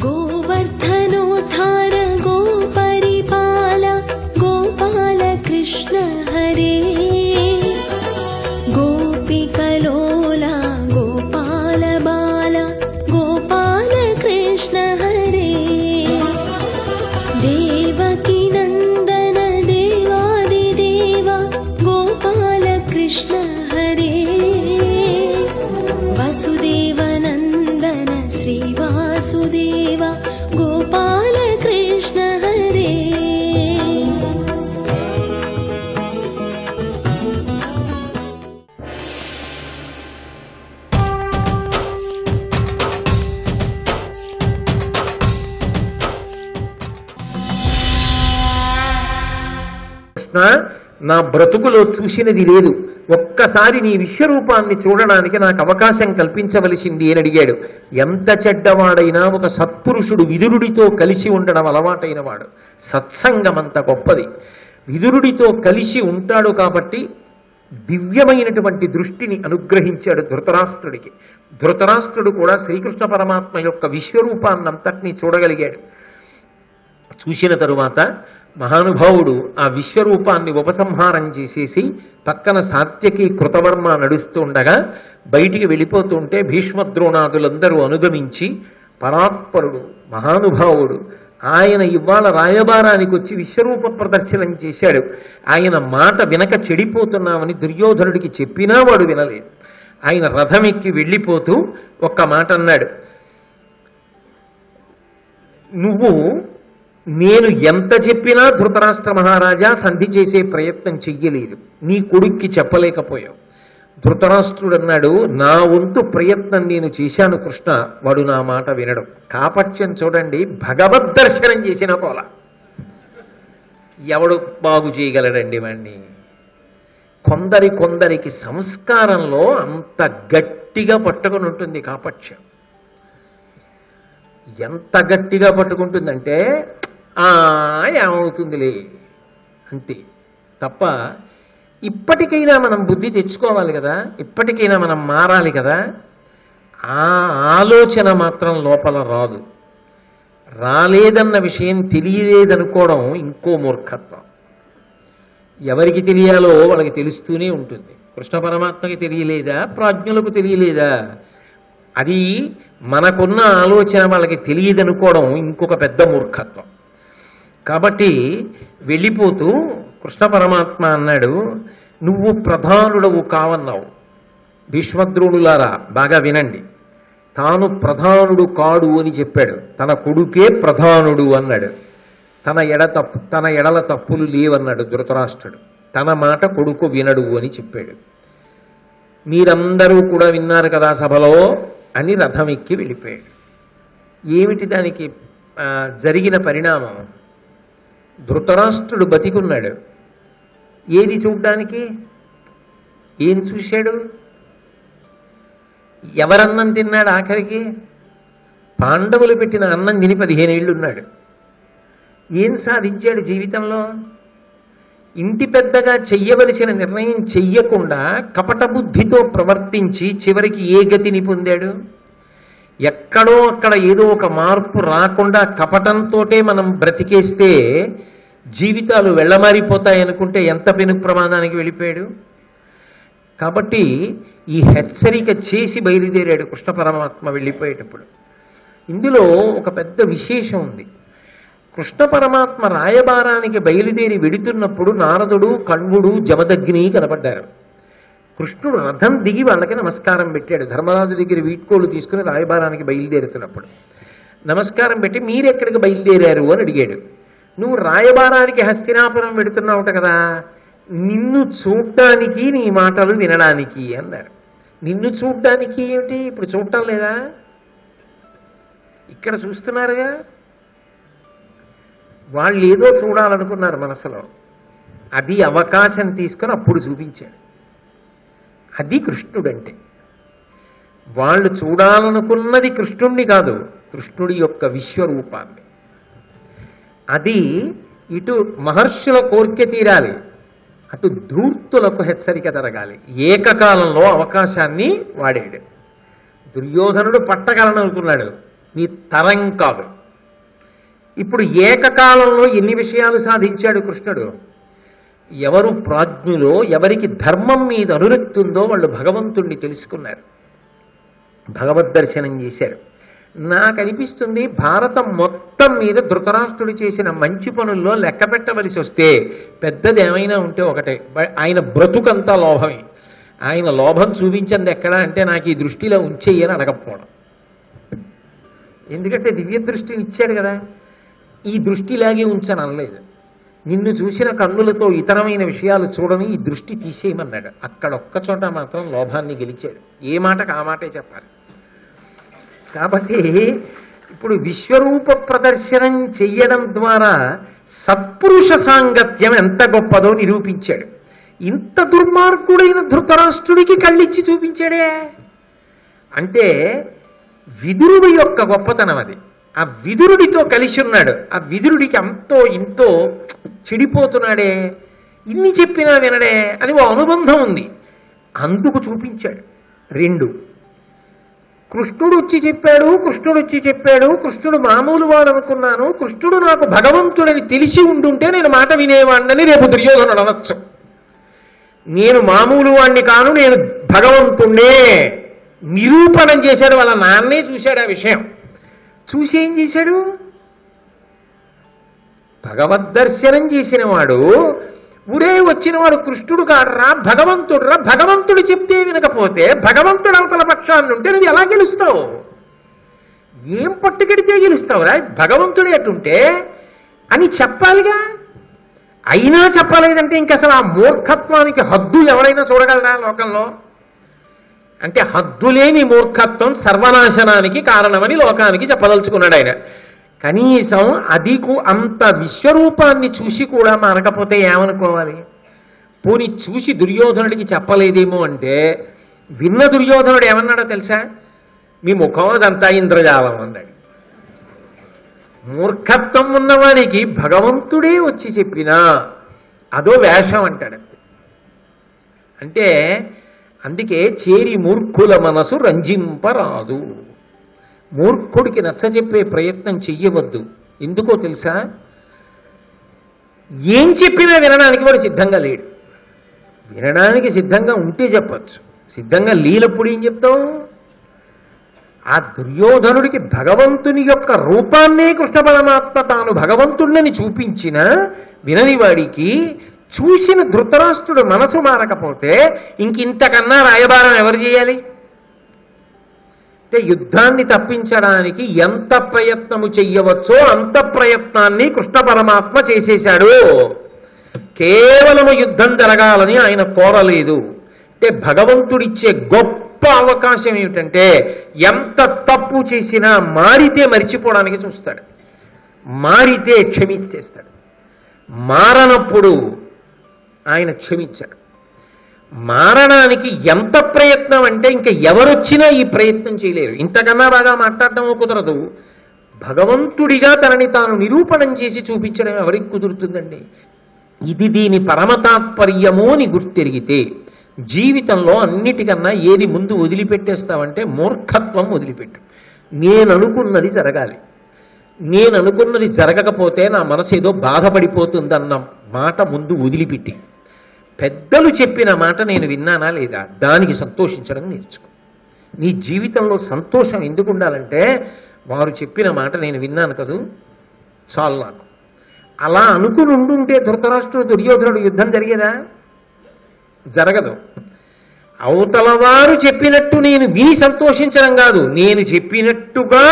गोवर्धनोद्धार गोपरिपाल गोपाल कृष्ण हरे गोपिकलोला गोपाल बाल गोपाल कृष्ण हरे देवकी नन्दन देवादिदेव गोपाल कृष्ण हरे वसुदेवनन्दन श्रीवासुदेव गोपाल कृष्ण हरे కృష్ణ నా బ్రతుకులో చూసినది లేదు ఒక్కసారి నీ విశ్వరూపాన్ని చూడడానికి నాకు అవకాశం కల్పించవలసింది అని అడిగాడు ఎంత చెడ్డవాడైనా ఒక సత్పురుషుడు విదురుడితో కలిసి ఉండడం అలవాటైన వాడు సత్సంగం అంత గొప్పది విదురుడితో కలిసి ఉంటాడు కాబట్టి దివ్యమైనటువంటి దృష్టిని అనుగ్రహించాడు ధృతరాష్ట్రుడికి ధృతరాష్ట్రుడు కూడా శ్రీకృష్ణ పరమాత్మ యొక్క విశ్వరూపాన్నంతటినీ చూడగలిగాడు చూసిన తరువాత మహానుభావుడు ఆ విశ్వరూపాన్ని ఉపసంహారం చేసేసి పక్కన సాత్యకి కృతవర్మ నడుస్తూ ఉండగా బయటికి వెళ్ళిపోతుంటే భీష్మద్రోణాదులందరూ అనుగమించి పరాత్పరుడు మహానుభావుడు ఆయన ఇవాళ రాయబారానికి వచ్చి విశ్వరూప ప్రదర్శనం చేశాడు ఆయన మాట వినక చెడిపోతున్నామని దుర్యోధనుడికి చెప్పినా వాడు వినలేదు ఆయన రథమెక్కి వెళ్ళిపోతూ ఒక్క మాట అన్నాడు నువ్వు నేను ఎంత చెప్పినా ధృతరాష్ట్ర మహారాజా సంధి చేసే ప్రయత్నం చెయ్యలేదు నీ కొడుక్కి చెప్పలేకపోయావు ధృతరాష్ట్రుడు అన్నాడు నా వంతు ప్రయత్నం నేను చేశాను కృష్ణ వాడు నా మాట వినడం కాపట్యం చూడండి భగవద్ దర్శనం చేసిన పోల ఎవడు బాగు చేయగలడండి వాణ్ణి కొందరి కొందరికి సంస్కారంలో అంత గట్టిగా పట్టుకొని ఉంటుంది కాపట్యం ఎంత గట్టిగా పట్టుకుంటుందంటే "ఆ, ఏమవుతుందిలే అంతే తప్ప ఇప్పటికైనా మనం బుద్ధి తెచ్చుకోవాలి కదా ఇప్పటికైనా మనం మారాలి కదా ఆ ఆలోచన మాత్రం లోపల రాదు రాలేదన్న విషయం తెలియలేదనుకోవడం ఇంకో మూర్ఖత్వం ఎవరికి తెలియాలో వాళ్ళకి తెలుస్తూనే ఉంటుంది కృష్ణ పరమాత్మకి తెలియలేదా ప్రాజ్ఞులకు తెలియలేదా అది మనకున్న ఆలోచన వాళ్ళకి తెలియదనుకోవడం ఇంకొక పెద్ద మూర్ఖత్వం కాబట్టి వెళ్ళిపోతూ కృష్ణ పరమాత్మ అన్నాడు నువ్వు ప్రధానుడవు కావన్నావు భీష్మద్రోణులారా బాగా వినండి తాను ప్రధానుడు కాడు అని చెప్పాడు తన కొడుకే ప్రధానుడు అన్నాడు తన ఎడ తప్పు తన ఎడల తప్పులు లేవన్నాడు ధృతరాష్ట్రుడు తన మాట కొడుకు వినడు అని చెప్పాడు మీరందరూ కూడా విన్నారు కదా సభలో అని రథం ఎక్కి వెళ్ళిపోయాడు ఏమిటి దానికి ఆ, జరిగిన పరిణామం ధృతరాష్ట్రుడు బతికున్నాడు ఏది చూడ్డానికి ఏం చూశాడు ఎవరన్నం తిన్నాడు ఆఖరికి పాండవులు పెట్టిన అన్నం తిని పదిహేనేళ్ళు ఉన్నాడు ఏం సాధించాడు జీవితంలో ఇంటి పెద్దగా చెయ్యవలసిన నిర్ణయం చెయ్యకుండా కపట బుద్ధితో ప్రవర్తించి చివరికి ఏ గతిని పొందాడు ఎక్కడో అక్కడ ఏదో ఒక మార్పు రాకుండా కపటంతోటే మనం బ్రతికేస్తే జీవితాలు వెళ్ళమారిపోతాయనుకుంటే ఎంత పెను ప్రమాదానికి వెళ్ళిపోయాడు కాబట్టి ఈ హెచ్చరిక చేసి బయలుదేరాడు కృష్ణ పరమాత్మ వెళ్ళిపోయేటప్పుడు ఇందులో ఒక పెద్ద విశేషం ఉంది కృష్ణ పరమాత్మ రాయబారానికి బయలుదేరి వెడుతున్నప్పుడు నారదుడు కణ్వుడు జమదగ్ని కనపడ్డారు కృష్ణుడు రథం దిగి వాళ్ళకి నమస్కారం పెట్టాడు ధర్మరాజు దగ్గర వీడ్కోలు తీసుకుని రాయబారానికి బయలుదేరుతున్నప్పుడు నమస్కారం పెట్టి మీరెక్కడికి బయలుదేరారు అని అడిగాడు నువ్వు రాయబారానికి హస్తినాపురం వెడుతున్నావుట కదా నిన్ను చూడ్డానికి నీ మాటలు వినడానికి అన్నారు నిన్ను చూడ్డానికి ఏమిటి ఇప్పుడు చూడటం లేదా ఇక్కడ చూస్తున్నారుగా వాళ్ళు ఏదో చూడాలనుకున్నారు మనసులో అది అవకాశం తీసుకొని అప్పుడు చూపించాడు అది కృష్ణుడంటే వాళ్ళు చూడాలనుకున్నది కృష్ణుణ్ణి కాదు కృష్ణుడి యొక్క విశ్వరూపాన్ని అది ఇటు మహర్షుల కోరిక తీరాలి అటు ధూర్తులకు హెచ్చరిక జరగాలి ఏకకాలంలో అవకాశాన్ని వాడాడు దుర్యోధనుడు పట్టగలననుకున్నాడు నీ తరం కాదు ఇప్పుడు ఏకకాలంలో ఎన్ని విషయాలు సాధించాడు కృష్ణుడు ఎవరు ప్రాజ్ఞులో ఎవరికి ధర్మం మీద అనురక్తి ఉందో వాళ్ళు భగవంతుణ్ణి తెలుసుకున్నారు భగవద్ దర్శనం చేశారు నాకు అనిపిస్తుంది భారతం మొత్తం మీద ధృతరాష్ట్రుడు చేసిన మంచి పనుల్లో లెక్క పెట్టవలసి వస్తే పెద్దది ఏమైనా ఉంటే ఒకటే బ- ఆయన బ్రతుకంతా లోభమే ఆయన లోభం చూపించింది ఎక్కడ అంటే నాకు ఈ దృష్టిలో ఉంచేయని అడగకపోవడం ఎందుకంటే దివ్య దృష్టిని ఇచ్చాడు కదా ఈ దృష్టిలాగే ఉంచని అనలేదు నిన్ను చూసిన కన్నులతో ఇతరమైన విషయాలు చూడని ఈ దృష్టి తీసేయమన్నాడు అక్కడ ఒక్క చోట మాత్రం లోభాన్ని గెలిచాడు ఏ మాటకు ఆ మాటే చెప్పాలి కాబట్టి ఇప్పుడు విశ్వరూప ప్రదర్శనం చెయ్యడం ద్వారా సత్పురుష సాంగత్యం ఎంత గొప్పదో నిరూపించాడు ఇంత దుర్మార్గుడైన ధృతరాష్ట్రుడికి కళ్ళిచ్చి చూపించాడే అంటే విదురుడి యొక్క గొప్పతనం అది ఆ విదురుడితో కలిసి ఉన్నాడు ఆ విదురుడికి అంతో ఇంతో చెడిపోతున్నాడే ఇన్ని చెప్పినా వినడే అని ఓ అనుబంధం ఉంది అందుకు చూపించాడు రెండు కృష్ణుడు వచ్చి చెప్పాడు కృష్ణుడు వచ్చి చెప్పాడు కృష్ణుడు మామూలు వాడు అనుకున్నాను కృష్ణుడు నాకు భగవంతుడని తెలిసి ఉండుంటే నేను మాట వినేవాడినని రేపు దుర్యోధనుడు అనొచ్చు నేను మామూలు వాణ్ణి కాను నేను భగవంతుణ్ణే నిరూపణం చేశాడు వాళ్ళ నాన్నే చూశాడు ఆ విషయం చూసి ఏం చేశాడు భగవద్దర్శనం చేసిన వాడు ఊరే వచ్చిన వాడు కృష్ణుడు కాడరా భగవంతుడురా భగవంతుడు చెప్తే వినకపోతే భగవంతుడు అవతల పక్షాన్ని ఉంటే నువ్వు ఎలా గెలుస్తావు ఏం పట్టుకెడితే గెలుస్తావురా భగవంతుడు ఎటుంటే అని చెప్పాలిగా అయినా చెప్పలేదంటే ఇంక అసలు ఆ మూర్ఖత్వానికి హద్దు ఎవరైనా చూడగలరా లోకంలో అంటే హద్దులేని మూర్ఖత్వం సర్వనాశనానికి కారణమని లోకానికి చెప్పదలుచుకున్నాడు ఆయన కనీసం అది కూ- అంత విశ్వరూపాన్ని చూసి కూడా మానకపోతే ఏమనుకోవాలి పోని చూసి దుర్యోధనుడికి చెప్పలేదేమో అంటే విన్న దుర్యోధనుడు ఏమన్నాడో తెలుసా మీ ముఖం అదంతా ఇంద్రజాలం అన్నాడు మూర్ఖత్వం ఉన్నవానికి భగవంతుడే వచ్చి చెప్పినా అదో వేషం అంటాడు అంతే అంటే అందుకే చేరి మూర్ఖుల మనసు రంజింపరాదు మూర్ఖుడికి నచ్చజెప్పే ప్రయత్నం చెయ్యవద్దు ఎందుకో తెలుసా ఏం చెప్పినా వినడానికి వాడు సిద్ధంగా లేడు వినడానికి సిద్ధంగా ఉంటే చెప్పచ్చు సిద్ధంగా లేనప్పుడు ఏం చెప్తావు ఆ దుర్యోధనుడికి భగవంతుని యొక్క రూపాన్నే కృష్ణ పరమాత్మ తాను భగవంతుడిని చూపించిన వినని వాడికి చూసిన ధృతరాష్ట్రుడు మనసు మారకపోతే ఇంకింతకన్నా రాయబారం ఎవరు చేయాలి అంటే యుద్ధాన్ని తప్పించడానికి ఎంత ప్రయత్నము చెయ్యవచ్చో అంత ప్రయత్నాన్ని కృష్ణ పరమాత్మ చేసేశాడు కేవలము యుద్ధం జరగాలని ఆయన కోరలేదు అంటే భగవంతుడిచ్చే గొప్ప అవకాశం ఏమిటంటే ఎంత తప్పు చేసినా మారితే మరిచిపోవడానికి చూస్తాడు మారితే క్షమించేస్తాడు మారనప్పుడు ఆయన క్షమించాడు మారడానికి ఎంత ప్రయత్నం అంటే ఇంకా ఎవరొచ్చినా ఈ ప్రయత్నం చేయలేరు ఇంతకన్నా బాగా మాట్లాడటం కుదరదు భగవంతుడిగా తనని తాను నిరూపణం చేసి చూపించడం ఎవరికి కుదురుతుందండి ఇది దీని పరమతాత్పర్యము అని గుర్తెరిగితే జీవితంలో అన్నిటికన్నా ఏది ముందు వదిలిపెట్టేస్తావంటే మూర్ఖత్వం వదిలిపెట్టు నేను అనుకున్నది జరగాలి నేను అనుకున్నది జరగకపోతే నా మనసు ఏదో బాధపడిపోతుందన్న మాట ముందు వదిలిపెట్టి పెద్దలు చెప్పిన మాట నేను విన్నానా లేదా దానికి సంతోషించడం నేర్చుకో నీ జీవితంలో సంతోషం ఎందుకు ఉండాలంటే వారు చెప్పిన మాట నేను విన్నాను కదూ చాలు నాకు అలా అనుకుని ఉండుంటే ధృతరాష్ట్రుడు దుర్యోధనుడు యుద్ధం జరిగేదా జరగదు అవతల వారు చెప్పినట్టు నేను విని సంతోషించడం కాదు నేను చెప్పినట్టుగా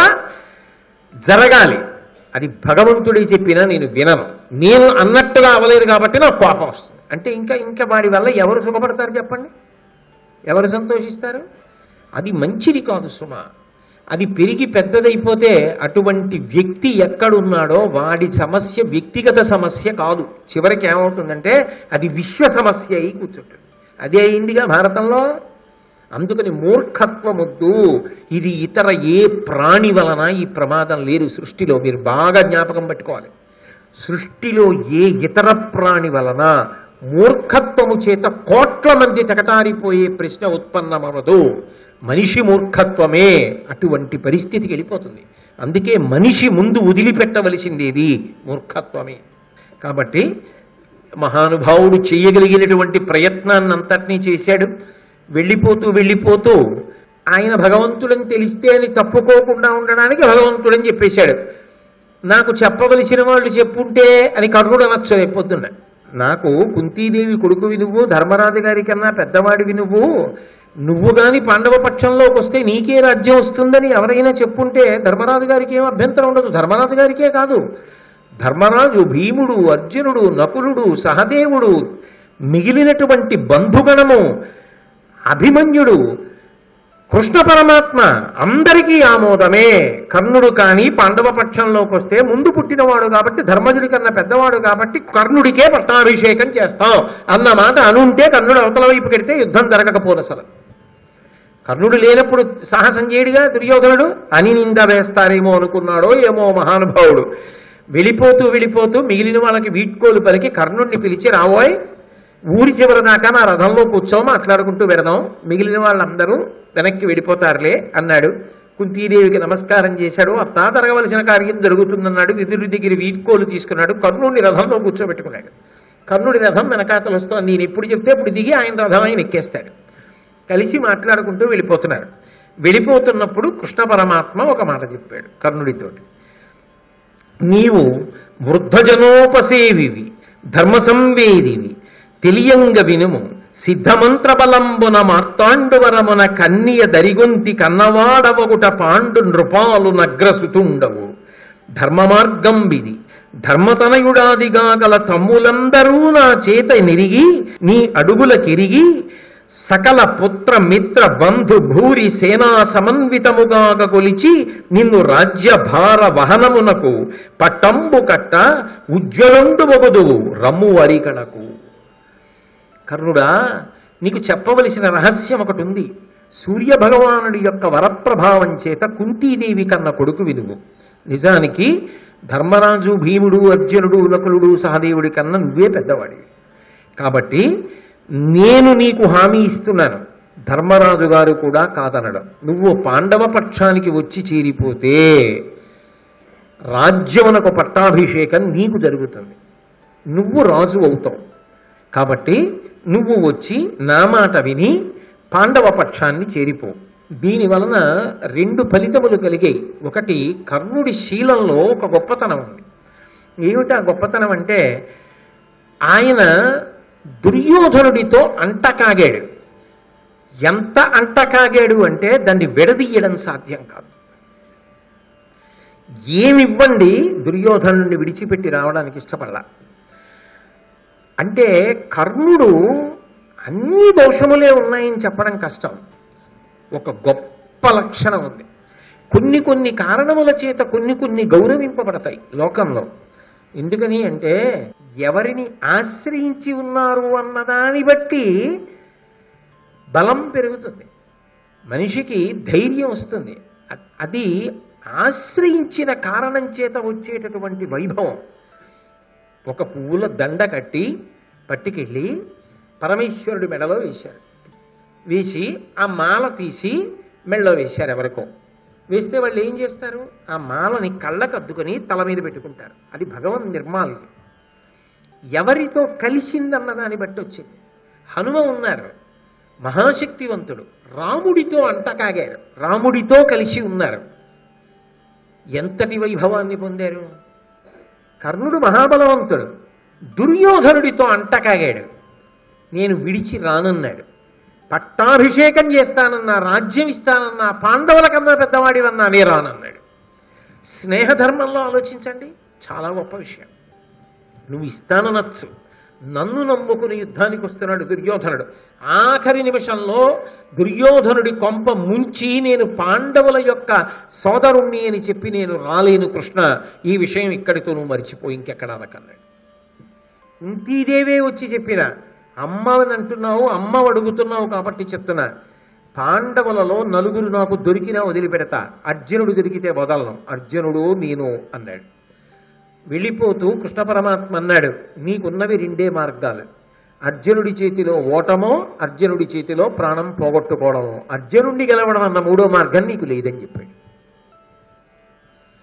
జరగాలి అది భగవంతుడి చెప్పినా నేను వినను నేను అన్నట్టుగా అవ్వలేదు కాబట్టి నాకు కోపం వస్తుంది అంటే ఇంకా ఇంకా వాడి వల్ల ఎవరు సుఖపడతారు చెప్పండి ఎవరు సంతోషిస్తారు అది మంచిది కాదు సుమ అది పెరిగి పెద్దదైపోతే అటువంటి వ్యక్తి ఎక్కడున్నాడో వాడి సమస్య వ్యక్తిగత సమస్య కాదు చివరికి ఏమవుతుందంటే అది విశ్వ సమస్య అయి కూర్చుంటుంది అదే అయిందిగా భారతంలో అందుకని మూర్ఖత్వమొద్దు ఇది ఇతర ఏ ప్రాణి వలన ఈ ప్రమాదం లేదు సృష్టిలో మీరు బాగా జ్ఞాపకం పెట్టుకోవాలి సృష్టిలో ఏ ఇతర ప్రాణి వలన మూర్ఖత్వము చేత కోట్ల మంది తకటారిపోయే ప్రశ్న ఉత్పన్నమవదు మనిషి మూర్ఖత్వమే అటువంటి పరిస్థితికి వెళ్ళిపోతుంది అందుకే మనిషి ముందు వదిలిపెట్టవలసిందేది మూర్ఖత్వమే కాబట్టి మహానుభావుడు చేయగలిగినటువంటి ప్రయత్నాన్ని అంతటినీ చేశాడు వెళ్ళిపోతూ వెళ్ళిపోతూ ఆయన భగవంతుడని తెలిస్తే అని తప్పుకోకుండా ఉండడానికి భగవంతుడని చెప్పేశాడు నాకు చెప్పవలసిన వాళ్ళు చెప్పుంటే అని కర్ణుడు అనొచ్చు రేపొద్దున్న నాకు కుంతీదేవి కొడుకువి నువ్వు ధర్మరాజు గారి కన్నా పెద్దవాడివి నువ్వు నువ్వు గాని పాండవ పక్షంలోకి వస్తే నీకే రాజ్యం వస్తుందని ఎవరైనా చెప్పుంటే ధర్మరాజు గారికి ఏం అభ్యంతరం ఉండదు ధర్మరాజు గారికే కాదు ధర్మరాజు భీముడు అర్జునుడు నకులుడు సహదేవుడు మిగిలినటువంటి బంధుగణము అభిమన్యుడు కృష్ణ పరమాత్మ అందరికీ ఆమోదమే కర్ణుడు కానీ పాండవ పక్షంలోకి వస్తే ముందు పుట్టినవాడు కాబట్టి ధర్మజుడి కన్నా పెద్దవాడు కాబట్టి కర్ణుడికే పట్టాభిషేకం చేస్తాం అన్న మాట అనుంటే కర్ణుడు అవతల వైపు కడితే యుద్ధం జరగకపోను అసలు కర్ణుడు లేనప్పుడు సాహసం చేయడిగా దుర్యోధనుడు అని నింద వేస్తారేమో అనుకున్నాడో ఏమో మహానుభావుడు వెళ్ళిపోతూ వెళ్ళిపోతూ మిగిలిన వాళ్ళకి వీడ్కోలు పలికి కర్ణుడిని పిలిచి రావోయ్ ఊరి చివరి దాకా నా రథంలో కూర్చో మాట్లాడుకుంటూ వెడదాం మిగిలిన వాళ్ళందరూ వెనక్కి వెళ్ళిపోతారులే అన్నాడు కుంతీదేవికి నమస్కారం చేశాడు అత్తా జరగవలసిన కార్యం జరుగుతుందన్నాడు విదురు దగ్గర వీడ్కోలు తీసుకున్నాడు కర్ణుడిని రథంలో కూర్చోబెట్టుకున్నాడు కర్ణుడి రథం వెనకాతలు వస్తోంది నేను ఎప్పుడు చెప్తే అప్పుడు దిగి ఆయన రథం ఆయన ఎక్కేస్తాడు కలిసి మాట్లాడుకుంటూ వెళ్ళిపోతున్నారు వెళ్ళిపోతున్నప్పుడు కృష్ణ పరమాత్మ ఒక మాట చెప్పాడు కర్ణుడితోటి నీవు వృద్ధజనోపసేవివి ధర్మ సంవేదివి తెలియంగ వినుము సిద్ధమంత్ర బలంబున మార్తాండువరమున కన్నియ దరిగొంతి కన్నవాడవగుట పాండు నృపాలు నగ్రసుతుండవు ధర్మ మార్గం విది ధర్మతనయుడాదిగా గల తమ్ములందరూ నా చేత నిరిగి నీ అడుగులకెరిగి సకల పుత్ర మిత్ర బంధు భూరి సేనా సమన్వితముగా కొలిచి నిన్ను రాజ్య భార వహనమునకు పట్టంబు కట్ట ఉజ్వలండు వగుదువు రమ్ము వరికడకు కర్ణుడా నీకు చెప్పవలసిన రహస్యం ఒకటి ఉంది సూర్య భగవానుడి యొక్క వరప్రభావం చేత కుంతీదేవి కన్న కొడుకు వినువు నిజానికి ధర్మరాజు భీముడు అర్జునుడు నకులుడు సహదేవుడి కన్నా నువ్వే పెద్దవాడివి కాబట్టి నేను నీకు హామీ ఇస్తున్నాను ధర్మరాజు గారు కూడా కాదనడం నువ్వు పాండవ పక్షానికి వచ్చి చేరిపోతే రాజ్యమునకు పట్టాభిషేకం నీకు జరుగుతుంది నువ్వు రాజు అవుతావు కాబట్టి నువ్వు వచ్చి నా మాట విని పాండవ పక్షాన్ని చేరిపో దీని వలన రెండు ఫలితములు కలిగాయి ఒకటి కర్ణుడి శీలంలో ఒక గొప్పతనం ఉంది ఏమిటా గొప్పతనం అంటే ఆయన దుర్యోధనుడితో అంటకాగాడు ఎంత అంటకాగాడు అంటే దాన్ని విడదీయడం సాధ్యం కాదు ఏమివ్వండి దుర్యోధనుడిని విడిచిపెట్టి రావడానికి ఇష్టపడలా అంటే కర్ణుడు అన్ని దోషములే ఉన్నాయని చెప్పడం కష్టం ఒక గొప్ప లక్షణం ఉంది కొన్ని కొన్ని కారణముల చేత కొన్ని కొన్ని గౌరవింపబడతాయి లోకంలో ఎందుకని అంటే ఎవరిని ఆశ్రయించి ఉన్నారు అన్నదాన్ని బట్టి బలం పెరుగుతుంది మనిషికి ధైర్యం వస్తుంది అ- అది ఆశ్రయించిన కారణం చేత వచ్చేటటువంటి వైభవం ఒక పువ్వుల దండ కట్టి పట్టుకెళ్ళి పరమేశ్వరుడి మెడలో వేశారు వేసి ఆ మాల తీసి మెడలో వేశారు ఎవరికో వేస్తే వాళ్ళు ఏం చేస్తారు ఆ మాలని కళ్ళకు అద్దుకొని తల మీద పెట్టుకుంటారు అది భగవన్ నిర్మాల్యం ఎవరితో కలిసిందన్న దాన్ని బట్టి వచ్చింది హనుమ ఉన్నారు మహాశక్తివంతుడు రాముడితో అంటకాగారు రాముడితో కలిసి ఉన్నారు ఎంతటి వైభవాన్ని పొందారు కర్ణుడు మహాబలవంతుడు దుర్యోధనుడితో అంటకాగాడు నేను విడిచి రానన్నాడు పట్టాభిషేకం చేస్తానన్నా రాజ్యం ఇస్తానన్నా పాండవుల కన్నా పెద్దవాడివన్నా నే రానన్నాడు స్నేహధర్మంలో ఆలోచించండి చాలా గొప్ప విషయం నువ్వు ఇస్తాననొచ్చు నన్ను నమ్ముకుని యుద్ధానికి వస్తున్నాడు దుర్యోధనుడు ఆఖరి నిమిషంలో దుర్యోధనుడి కొంప ముంచి నేను పాండవుల యొక్క సోదరుణ్ణి అని చెప్పి నేను రాలేను కృష్ణ ఈ విషయం ఇక్కడితో నువ్వు మర్చిపోయి ఇంకెక్కడ అనకన్నాడు కుంతీదేవే వచ్చి చెప్పిన అమ్మని అంటున్నావు అమ్మ అడుగుతున్నావు కాబట్టి చెప్తున్నా పాండవులలో నలుగురు నాకు దొరికినా వదిలిపెడతా అర్జునుడు దొరికితే వదలను అర్జునుడు నేను అన్నాడు వెళ్ళిపోతూ కృష్ణ పరమాత్మ అన్నాడు నీకున్నవి రెండే మార్గాలు అర్జునుడి చేతిలో ఓటమో అర్జునుడి చేతిలో ప్రాణం పోగొట్టుకోవడమో అర్జునుడిని గెలవడం అన్న మూడో మార్గం నీకు లేదని చెప్పాడు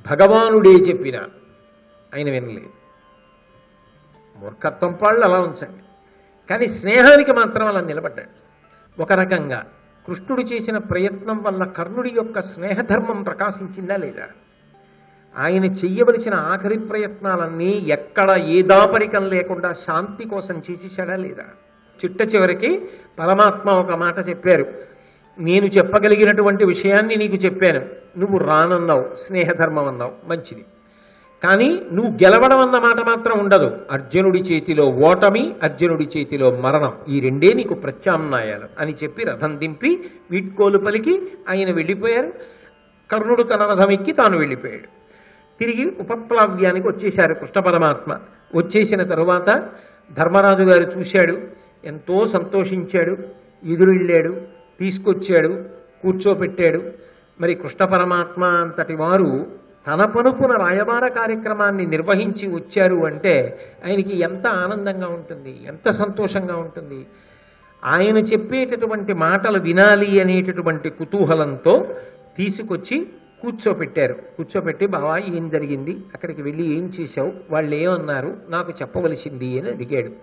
భగవానుడే చెప్పినా ఆయన వినలేదు మూర్ఖత్వం పాళ్ళు అలా ఉంచండి కానీ స్నేహానికి మాత్రం అలా నిలబడ్డాడు ఒక రకంగా కృష్ణుడు చేసిన ప్రయత్నం వల్ల కర్ణుడి యొక్క స్నేహధర్మం ప్రకాశించిందా లేదా ఆయన చెయ్యవలసిన ఆఖరి ప్రయత్నాలన్నీ ఎక్కడ ఏ దాపరికం లేకుండా శాంతి కోసం చేసేసాడా లేదా చిట్ట చివరికి పరమాత్మ ఒక మాట చెప్పారు నేను చెప్పగలిగినటువంటి విషయాన్ని నీకు చెప్పాను నువ్వు రానన్నావు స్నేహధర్మం అన్నావు మంచిది కానీ నువ్వు గెలవడం అన్న మాట మాత్రం ఉండదు అర్జునుడి చేతిలో ఓటమి అర్జునుడి చేతిలో మరణం ఈ రెండే నీకు ప్రత్యామ్నాయాలు అని చెప్పి రథం దింపి వీడ్కోలు పలికి ఆయన వెళ్ళిపోయారు కర్ణుడు తన రథం ఎక్కి తాను వెళ్ళిపోయాడు తిరిగి ఉపప్లావ్యానికి వచ్చేశారు కృష్ణ పరమాత్మ వచ్చేసిన తరువాత ధర్మరాజు గారు చూశాడు ఎంతో సంతోషించాడు ఎదురెళ్ళాడు తీసుకొచ్చాడు కూర్చోపెట్టాడు మరి కృష్ణ పరమాత్మ అంతటి వారు తన పనుపున రాయబార కార్యక్రమాన్ని నిర్వహించి వచ్చారు అంటే ఆయనకి ఎంత ఆనందంగా ఉంటుంది ఎంత సంతోషంగా ఉంటుంది ఆయన చెప్పేటటువంటి మాటలు వినాలి అనేటటువంటి కుతూహలంతో తీసుకొచ్చి కూర్చోపెట్టారు కూర్చోపెట్టి బావా ఏం జరిగింది అక్కడికి వెళ్ళి ఏం చేశావు వాళ్ళు ఏమన్నారు నాకు చెప్పవలసింది అని అడిగాడు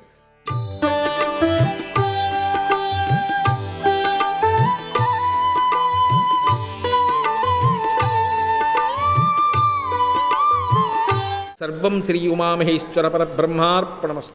సర్వం శ్రీ ఉమామహేశ్వర పరబ్రహ్మార్పణమస్తు